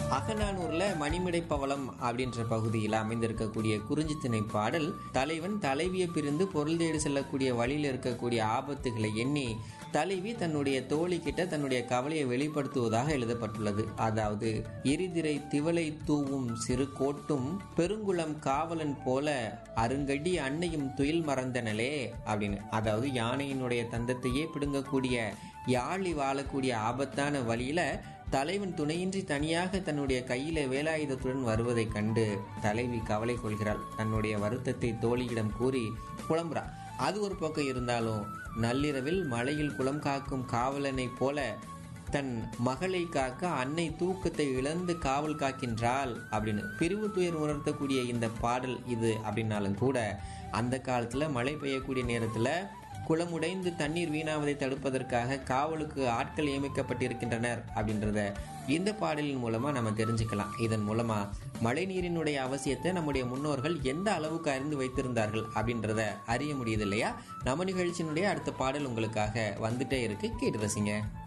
அகநானூர்ல மணிமிடை பவளம் அப்படின்ற பகுதியில் அமைந்திருக்கக்கூடிய குறிஞ்சித்திணை பாடல் தலைவன் தலைவியை பிரிந்து பொருள் தேடி செல்லக்கூடிய வழியில் இருக்கக்கூடிய ஆபத்துகளை எண்ணி தலைவி தன்னுடைய தோழி கிட்ட தன்னுடைய கவலையை வெளிப்படுத்துவதாக எழுதப்பட்டுள்ளது அதாவது எரிதிரை திவலை தூவும் சிறு கோட்டும் பெருங்குளம் காவலன் போல அருங்கடி அன்னையும் துயில் மறந்தனலே அப்படின்னு அதாவது யானையினுடைய தந்தத்தையே பிடுங்கக்கூடிய யாழி வாழக்கூடிய ஆபத்தான வழியில தலைவன் துணையின்றி தனியாக தன்னுடைய கையில வேலாயுதத்துடன் வருவதைக் கண்டு தலைவி கவலை கொள்கிறாள் தன்னுடைய வருத்தத்தை தோழியிடம் கூறி புலம்புறா அது ஒரு பக்கம் இருந்தாலும் நள்ளிரவில் மலையில் குளம் காக்கும் காவலனைப் போல தன் மகளை காக்க அன்னை தூக்கத்தை இழந்து காவல் காக்கின்றாள் அப்படின்னு பிரிவு துயர் உணர்த்தக்கூடிய இந்த பாடல் இது அப்படின்னாலும் கூட அந்த காலத்துல மழை பெய்யக்கூடிய நேரத்துல குளமுடைந்து தண்ணீர் வீணாவதை தடுப்பதற்காக காவலுக்கு ஆட்கள் நியமிக்கப்பட்டிருக்கின்றனர் அப்படின்றத இந்த பாடலின் மூலமா நம்ம தெரிஞ்சுக்கலாம் இதன் மூலமா மழை நீரினுடைய அவசியத்தை நம்முடைய முன்னோர்கள் எந்த அளவுக்கு அறிந்து வைத்திருந்தார்கள் அப்படின்றத அறிய முடியுது இல்லையா நம்ம நிகழ்ச்சியினுடைய அடுத்த பாடல் உங்களுக்காக வந்துட்டே இருக்கு கேட்டு ரசிங்க